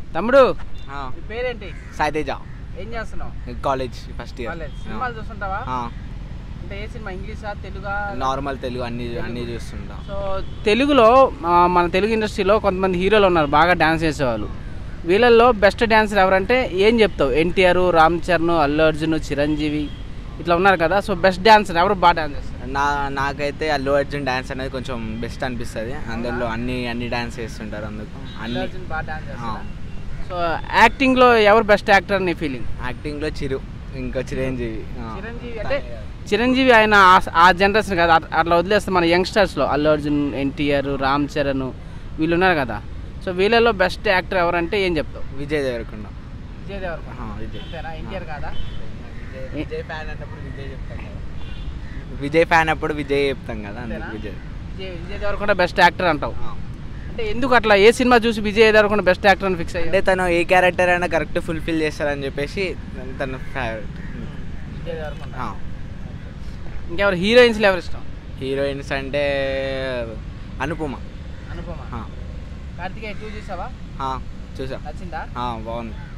తమ్ముడు ఆ, నీ పేరేంటి సాయితేజ ఏం చేస్తున్నావు కాలేజ్ ఫస్ట్ ఇయర్ కాలేజ్ సినిమాలు చూస్తుంటావా అంటే ఏ సినిమా ఇంగ్లీషా తెలుగా నార్మల్ తెలుగు అన్ని అన్ని చూస్తుంటా సో తెలుగులో ఆ, మన తెలుగు ఇండస్ట్రీలో కొంతమంది హీరోలు ఉన్నారు బాగా డ్యాన్స్ చేసేవాళ్ళు వీళ్ళల్లో బెస్ట్ డాన్సర్ ఎవరంటే ఏం చెప్తావు ఎన్టీఆర్ రామ్ చరణ్ అల్లు అర్జున్ చిరంజీవి ఇట్లా ఉన్నారు కదా సో బెస్ట్ డాన్సర్ ఎవరు బాగా డాన్స్ చేస్తారు నా నాకైతే అల్లు అర్జున్ డాన్స్ అనేది కొంచెం బెస్ట్ అనిపిస్తుంది అందులో అన్ని అన్ని డాన్స్ చేస్తుంటారు అందుకు అల్లు అన్ని అర్జున్ బాగా డాన్స్ చేస్తారా ఆ. సో యాక్టింగ్లో ఎవరు బెస్ట్ యాక్టర్ నీ ఫీలింగ్ యాక్టింగ్లో చిరు ఇంకా చిరంజీవి ఆ. చిరంజీవి అంటే చిరంజీవి ఆయన ఆ- ఆ జనరేషన్ కదా అట్- అట్లా వదిలేస్తే మన యంగ్స్టర్స్లో అల్లు అర్జున్ ఎన్టీఆర్ రామ్ చరణ్ వీళ్ళు ఉన్నారు కదా సో వీళ్ళలో బెస్ట్ యాక్టర్ ఎవరంటే ఏం చెప్తావు విజయ్ దేవరకొండ విజయ్ దేవరకొండ ఆ, విజయ్ అంతేనా ఎన్టీఆర్ కాదా విజయ్ ఫ్యాన్ అన్నప్పుడు విజయ్ చెప్తాం కదా విజయ్ ఫ్యాన్ అప్పుడు విజయ్ చెప్తాం కదా అందుకు అంతేనా? విజయ్ విజయ్ విజయ్ దేవరకొండ బెస్ట్ యాక్టర్ అంటావు ఆ. అంటే ఎందుకు అట్లా ఏ సినిమా చూసి విజయ్ దేవరకొండ బెస్ట్ యాక్టర్ అని ఫిక్స్ అంటే అయ్యి తను ఏ క్యారెక్టర్ అయినా కరెక్ట్ ఫుల్ఫిల్ చేస్తారని చెప్పేసి తన ఫేవరెట్ విజయ్ దేవరకొండ ఇంకెవరు హీరోయిన్స్లో ఎవరు ఇష్టం హీరోయిన్స్ అంటే అనుపమ అనుపమ ఆ. కార్తికేయ టూ చూసావా ఆ, చూసా నచ్చిందా ఆ, బాగుంది